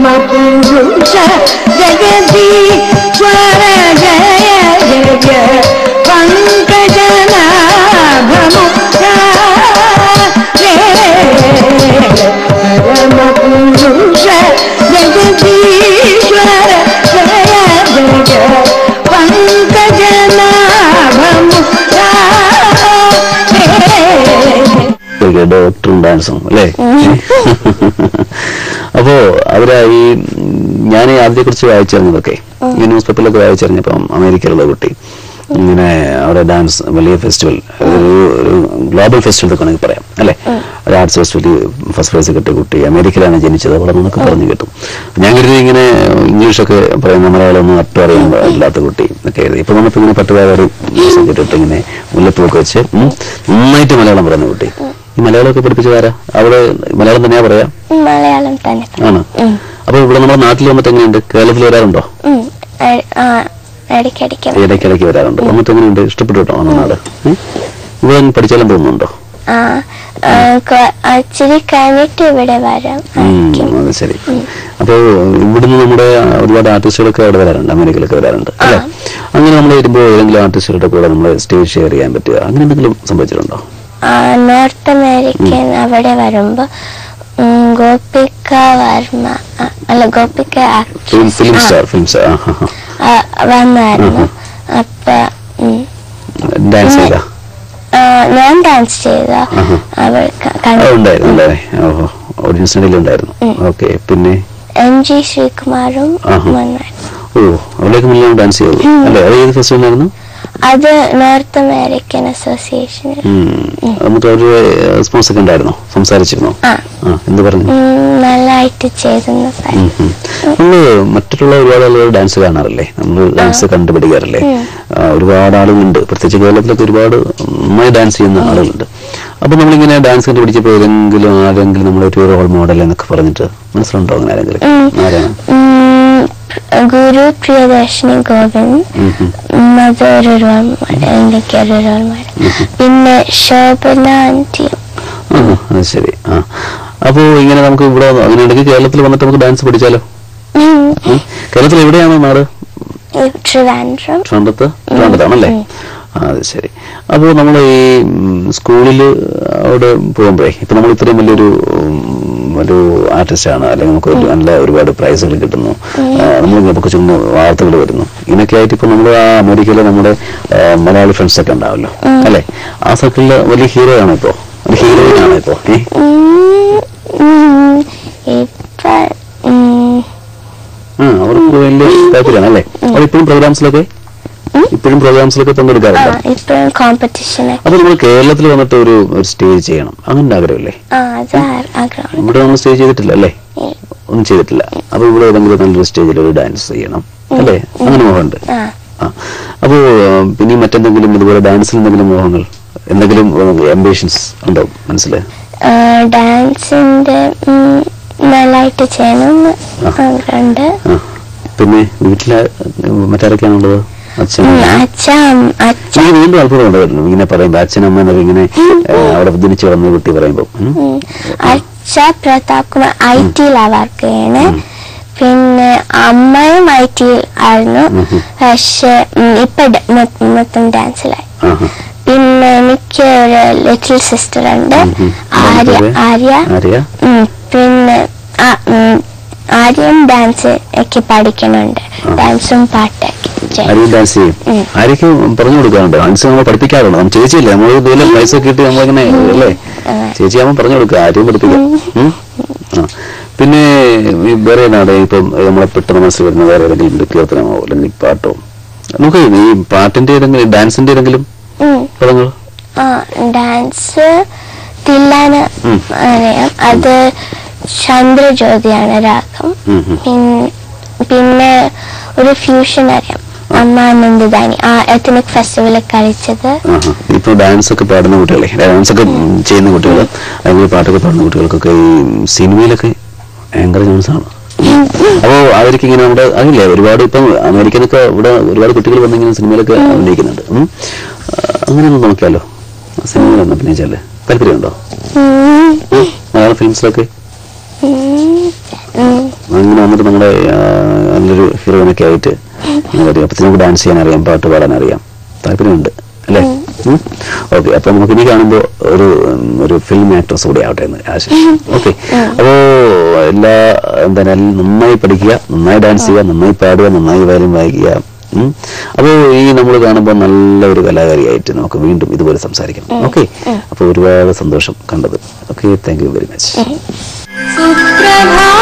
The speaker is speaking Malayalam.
परमपुरुष जगदीश्वर जय जय पङ्कजनाभमुद्रा परमपुरुष जगदीश्वर जय जय പങ്കജനാഭമുദ്രാ ഡോക്ടറും ഡാൻസും അല്ലേ അപ്പോ അവര് ഈ ഞാൻ ആദ്യത്തെ കുറിച്ച് വായിച്ചിരുന്നതൊക്കെ ഈ ന്യൂസ് പേപ്പറിലൊക്കെ വായിച്ചറിഞ്ഞപ്പം അമേരിക്കയിലുള്ള കുട്ടി ഇങ്ങനെ അവിടെ ഡാൻസ് വലിയ ഫെസ്റ്റിവൽ ഒരു ഒരു ഗ്ലോബൽ ഫെസ്റ്റിവൽ ഒക്കെ വേണമെങ്കിൽ പറയാം അല്ലേ ഒരു ആർട്സ് ഫെസ്റ്റിവൽ ഫസ്റ്റ് പ്രൈസ് കിട്ടിയ കുട്ടി അമേരിക്കയിലാണ് ജനിച്ചത് അവിടെ നിന്നൊക്കെ പറഞ്ഞു കിട്ടും ഞാൻ കരുതി ഇങ്ങനെ ഇംഗ്ലീഷൊക്കെ പറയുന്ന മലയാളമൊന്നും അട്ടും അറിയാൻ പാടില്ലാത്ത കുട്ടി ഒക്കെ എഴുതി ഇപ്പൊ നമ്മളിപ്പോ ഇങ്ങനെ പട്ടുപാവാടി ഇട്ടിട്ട് ഇങ്ങനെ മുല്ലപ്പൂക്കെ വെച്ച് ഉം, നന്നായിട്ട് മലയാളം പറയുന്ന കുട്ടി ഈ മലയാളമൊക്കെ പഠിപ്പിച്ചതാരാ അവിടെ മലയാളം തന്നെയാ പറയാ മലയാളം തന്നെ ആണ് അപ്പൊ ഇവിടെ നമ്മുടെ നാട്ടിൽ വന്നിട്ട് എങ്ങനെയുണ്ട് കേരളത്തിൽ വരാറുണ്ടോ ഉം. എ- ആ, ഇടയ്ക്കിടയ്ക്ക് ഇടയ്ക്കിടയ്ക്ക് വരാറുണ്ട് വന്നിട്ട് എങ്ങനെയുണ്ട് ഇഷ്ടപ്പെട്ടു കേട്ടോ വന്ന നാട് ഉം? ഇവിടെ പഠിച്ചാലും തോന്നുന്നുണ്ടോ ആ ആ, കൊ- ഇച്ചിരി കഴിഞ്ഞിട്ട് ഇവിടെ വരാം ഉം, അത് ശരി അപ്പൊ ഇവിടുന്ന് നമ്മുടെ ഒരുപാട് ആർട്ടിസ്റ്റുകളൊക്കെ അവിടെ വരാറുണ്ട് അമേരിക്കയിലൊക്കെ വരാറുണ്ട് അല്ലെ അങ്ങനെ നമ്മൾ വരുമ്പോൾ ഏതെങ്കിലും ആർട്ടിസ്റ്റുകളുടെ കൂടെ നമ്മൾ സ്റ്റേജ് ഷെയർ ചെയ്യാൻ പറ്റുക അങ്ങനെ എന്തെങ്കിലും സംഭവിച്ചിട്ടുണ്ടോ ആ, നോർത്ത് അമേരിക്കൻ അവിടെ വരുമ്പോ ഉം, ഗോപിക വർമ്മ ആ, അല്ല ഗോപിക ആക്ട്രസ്. ഫിലിം ഫിലിം ആ, സ്റ്റാർ ഫിലിം സ്റ്റാർ ആ, വന്നായിരുന്നു അപ്പൊ ഉം, ഡാൻസ് ചെയ്താ ആ, ഞാൻ ഡാൻസ് ചെയ്ത ആഹാ. അവർ ക- കണ്ടു. ഉണ്ടായിരുന്നു അല്ലേ ഓഹോ ഓഡിയൻസ് ഉണ്ടായിരുന്നു ഓക്കെ പിന്നെ എം ജി ശ്രീകുമാറും ആഹാ. വന്നായിരുന്നു ഓ അവിടേക്ക് മുന്നേ ഡാൻസ് ചെയ്തു അല്ലേ അത് ഏത് ഫെസ്റ്റിവലായിരുന്നു അത് നോർത്ത് അമേരിക്കൻ അസോസിയേഷനിൽ എന്നിട്ട് അവര് റെസ്പോൺസ് ഒക്കെ ഉണ്ടായിരുന്നോ സംസാരിച്ചിരുന്നോ ആ ആ എന്ത് പറഞ്ഞു ഉം, നല്ലതായിട്ട് ചെയ്തെന്ന് പറഞ്ഞു ഉം, ഉം. നമ്മള് മറ്റുള്ള ഒരുപാട് ആളുകൾ ഡാൻസ് കാണാറില്ലേ നമ്മൾ ഡാൻസ് കണ്ടുപിടിക്കാറില്ലേ ആ, ഒരുപാട് ആളുകളുണ്ട് പ്രത്യേകിച്ച് കേരളത്തിലൊക്കെ ഒരുപാട് നന്നായി ഡാൻസ് ചെയ്യുന്ന ആളുകളുണ്ട് അപ്പൊ നമ്മളിങ്ങനെ ഡാൻസ് കണ്ടുപിടിച്ചപ്പോൾ ഏതെങ്കിലും ആരെങ്കിലും നമ്മളൊരു റോൾ മോഡൽ എന്നൊക്കെ പറഞ്ഞിട്ട് മനസ്സിലുണ്ടോ അങ്ങനെ ആരെങ്കിലും ആരാണ് ഉം, ഗുരു പ്രിയദർശിനി ഗോവിന്ദ് ഉം, ഉം. ഉം, അതൊരു റോൾ മോഡൽ എനിക്കൊരു റോൾ മോഡൽ പിന്നെ ശോഭന ആന്റിയും ആ അത് ശരി ആ അപ്പോ ഇങ്ങനെ നമുക്ക് ഇവിടെ അങ്ങനെയുണ്ടെങ്കിൽ കേരളത്തിൽ വന്നിട്ട് നമുക്ക് ഡാൻസ് പഠിച്ചാലോ ഉം, ഉം. കേരളത്തിൽ എവിടെയാണ് നാട് ഈ ട്രിവാൻഡ്രം ട്രിവാൻഡ്രത്ത് ട്രിവാൻഡ്രത്താണല്ലേ ആ അത് ശരി അപ്പോൾ നമ്മൾ ഈ സ്കൂളിൽ അവിടെ പോകുമ്പോഴേ ഇപ്പൊ നമ്മൾ ഇത്രയും വലിയൊരു ഉം, ഒരു ആർട്ടിസ്റ്റ് ആണ് അല്ലെങ്കിൽ നമുക്ക് ഒരു നല്ല ഒരുപാട് പ്രൈസുകൾ കിട്ടുന്നു നമ്മൾ നമുക്ക് ചുമ്മാ വാർത്തകൾ വരുന്നു ഇതിനൊക്കെ ആയിട്ട് ഇപ്പൊ നമ്മൾ ആ അമേരിക്കയിലെ നമ്മുടെ ആ, മലയാളി ഫ്രണ്ട്സ് ഒക്കെ ഉണ്ടാവല്ലോ അല്ലേ ആ സർക്കിളിൽ വലിയ ഹീറോ ആണോ ഇപ്പോ ഒരു ഹീറോയിൻ ആണോ ഇപ്പോ ഏ? ഉം, ഉം, ഇപ്പൊ ഉം, ആ അവർക്ക് വലിയ താല്പര്യമാണ് അല്ലേ അവർ ഇപ്പോഴും പ്രോഗ്രാംസിലൊക്കെ ഇപ്പോഴും പ്രോഗ്രാംസിലൊക്കെ ആ പങ്കെടുക്കാറുണ്ടോ ഇപ്പോഴും കോമ്പറ്റീഷന് അപ്പൊ നമ്മൾ കേരളത്തിൽ വന്നിട്ട് ഒരു ഒരു സ്റ്റേജ് ചെയ്യണം അങ്ങനെ ആഗ്രഹമില്ലേ ആ അത് ആ- ആഗ്രഹം ഇവിടെ നമ്മൾ സ്റ്റേജ് ചെയ്തിട്ടില്ല അല്ലേ ഒന്നും ചെയ്തിട്ടില്ല അപ്പൊ ഇവിടെ ഏതെങ്കിലും നല്ലൊരു സ്റ്റേജിൽ ഒരു ഡാൻസ് ചെയ്യണം അല്ലേ അങ്ങനെ മോഹമുണ്ട് ആ ആ അപ്പോ ആ, പിന്നെ മറ്റെന്തെങ്കിലും ഇതുപോലെ ഡാൻസിൽ എന്തെങ്കിലും മോഹങ്ങൾ എന്തെങ്കിലും അംബിഷൻസ് ഉണ്ടോ മനസ്സിലായി ആ, ഡാൻസിന്റെ ഉം, നല്ലതായിട്ട് ചെയ്യണമെന്ന് ആഗ്രഹമുണ്ട് ആ പിന്നെ വീട്ടിലെ മറ്റാരൊക്കെയാണുള്ളത് അച്ഛൻ ഉം, അമ്മ? അച്ഛ അച്ഛ എനിക്ക് വീണ്ടും അത്ഭുതം ഉണ്ടായിരുന്നു ഇങ്ങനെ പറയുമ്പോ അച്ഛൻ അമ്മ എന്നൊക്കെ ഇങ്ങനെ ആ, അവിടെ ജനിച്ചു വളർന്ന കുട്ടി പറയുമ്പോ ഉം. ഉം, അച്ഛ പ്രതാപ് കുമാർ ഐ ടിയിലാണ് വർക്ക് ചെയ്യണേ പിന്നെ അമ്മയും ഐ ടിയിൽ ആയിരുന്നു പക്ഷെ ഉം, ഇപ്പൊ ഡ- മൊ- മൊത്തം ഡാൻസിലായി ആഹാ. പിന്നെ എനിക്ക് ഒരു ലിറ്റിൽ സിസ്റ്റർ ഉണ്ട് ഉം. ആര്യ പേര്? ആര്യ ആര്യ ഉം, പിന്നെ ആ, ഉം, ആര്യയും ഡാൻസ് ഒക്കെ പഠിക്കുന്നുണ്ട് ഡാൻസും പാട്ടൊക്കെ ചെയ്യും. ആരെയും ഡാൻസ് ചെയ്യും ഉം. ആരൊക്കെ പറഞ്ഞു കൊടുക്കാറുണ്ട് ഡാൻസ് നമ്മൾ പഠിപ്പിക്കാറുണ്ട് നമ്മൾ ചേച്ചിയില്ലേ നമ്മൾ ഇതുപോലെ പൈസ ഒക്കെ ഇട്ട് നമ്മളിങ്ങനെ അല്ലേ ചേച്ചി ആവുമ്പോൾ പറഞ്ഞു കൊടുക്കുക ആരെയും പഠിപ്പിക്കാം ഉം. ആ. പിന്നെ ഈ വേറെ ഏതാണ് ഇപ്പം നമ്മളെ പെട്ടെന്ന് മനസ്സിൽ വരുന്ന വേറെ ഏതെങ്കിലും കീർത്തനമോ അല്ലെങ്കിൽ പാട്ടോ നമുക്ക് ഈ പാട്ടിന്റെ ഏതെങ്കിലും ഡാൻസിന്റെ ഏതെങ്കിലും ഉം. പദങ്ങൾ ആ ഡാൻസ് തില്ലാന് ഉം. അറിയാം അത് ചന്ദ്രജ്യോതിയാണ് രാഗം ഉം, ഉം. പിൻ- പിന്നെ ഒരു ഫ്യൂഷൻ അറിയാം അമ്മ നന്ദിതാനി ആ എത്തനിക് ഫെസ്റ്റിവലിൽ കളിച്ചത് ആഹാ. ഇപ്പൊ ഡാൻസ് ഒക്കെ പാടുന്ന കുട്ടികളെ ഡാൻസ് ഒക്കെ ചെയ്യുന്ന കുട്ടികൾ അല്ലെങ്കിൽ പാട്ടൊക്കെ പാടുന്ന കുട്ടികൾക്കൊക്കെ ഈ സിനിമയിലൊക്കെ ഭയങ്കര ചാൻസ് ആണ് അപ്പോ അവർക്ക് ഇങ്ങനെ നമ്മുടെ അറിയില്ലേ ഒരുപാട് ഇപ്പം അമേരിക്കനൊക്കെ ഇവിടെ ഒരുപാട് കുട്ടികൾ വന്നിങ്ങനെ സിനിമയിലൊക്കെ അഭിനയിക്കുന്നുണ്ട് ഉം. ആ, അങ്ങനെയൊന്നും നോക്കിയാലോ സിനിമയിലൊന്നും അഭിനയിച്ചാല് താല്പര്യമുണ്ടോ ഉം. മലയാള ഫിലിംസിലൊക്കെ ഉം. ഉം. അങ്ങനെ വന്നിട്ട് നമ്മുടെ ആ, നല്ലൊരു ഹീറോയിനൊക്കെ ആയിട്ട് ഇങ്ങനെ വരും അപ്പൊ നമുക്ക് ഡാൻസ് ചെയ്യാൻ അറിയാം പാട്ട് പാടാൻ അറിയാം താല്പര്യമുണ്ട് അല്ലേ ഓക്കെ അപ്പൊ നമുക്ക് ഇനി കാണുമ്പോൾ ഒരു ഉം, ഒരു ഫിലിം ആക്ട്രസ് കൂടി ആവട്ടെ എന്ന് ആശ ഓക്കെ അപ്പോ എല്ലാ എന്തായാലും നന്നായി പഠിക്കുക നന്നായി ഡാൻസ് ചെയ്യുക നന്നായി പാടുക നന്നായി വയലിൻ വായിക്കുക ഉം. അപ്പോൾ ഈ നമ്മൾ കാണുമ്പോൾ നല്ല ഒരു കലാകാരിയായിട്ട് നമുക്ക് വീണ്ടും ഇതുപോലെ സംസാരിക്കണം ഓക്കെ അപ്പോൾ ഒരുപാട് സന്തോഷം കണ്ടത് okay thank you very much സുപ്രഭാതം